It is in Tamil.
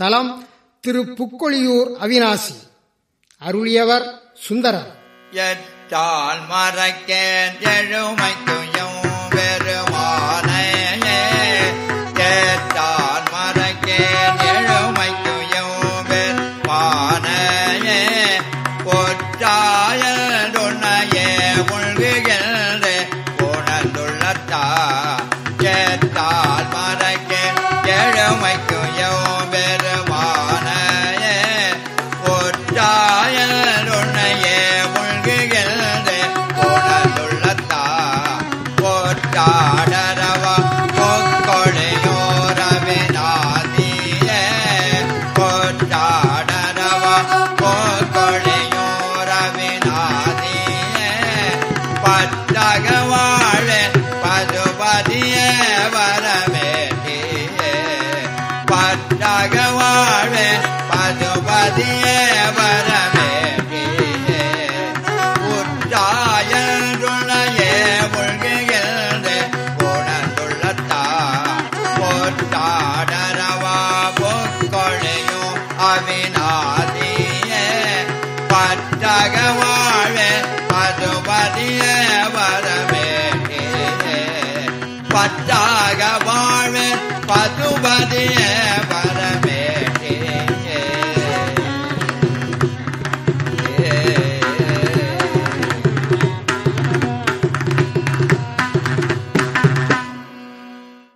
தலம் திரு புக்கொழியூர் அவிநாசி அருளியவர் சுந்தரர் எட்டால் மறக்கேன் எழுமைக்குயும் பெருமானே எட்டால் மறக்கேன் எழுமைக்குயும் பெருமானே பொற்றாயுணையே முழ்குகின்ற உணர்ந்துள்ளத்தா எட்டால் மறக்கேன் எழுமைக்குயும் பெருமானே பொற்றாயுணையே முழ்குகின்ற உணர்ந்துள்ளத்தா பொற்றாடரவா பொற்கொழையோரவினாதியே பொற்றாடரவா பொற்கொழையோரவினாதியே பற்றக வாழ பதுபதியே வரவேண்டியே பற்றக வாழ பதுபதியே வரவேண்டியே உற்றாயுணையே முழ்குகின்ற உணர்ந்துள்ளத்தா பொற்றாடரவா பொற்கொழையும் அவினாதியே பற்றக வாழ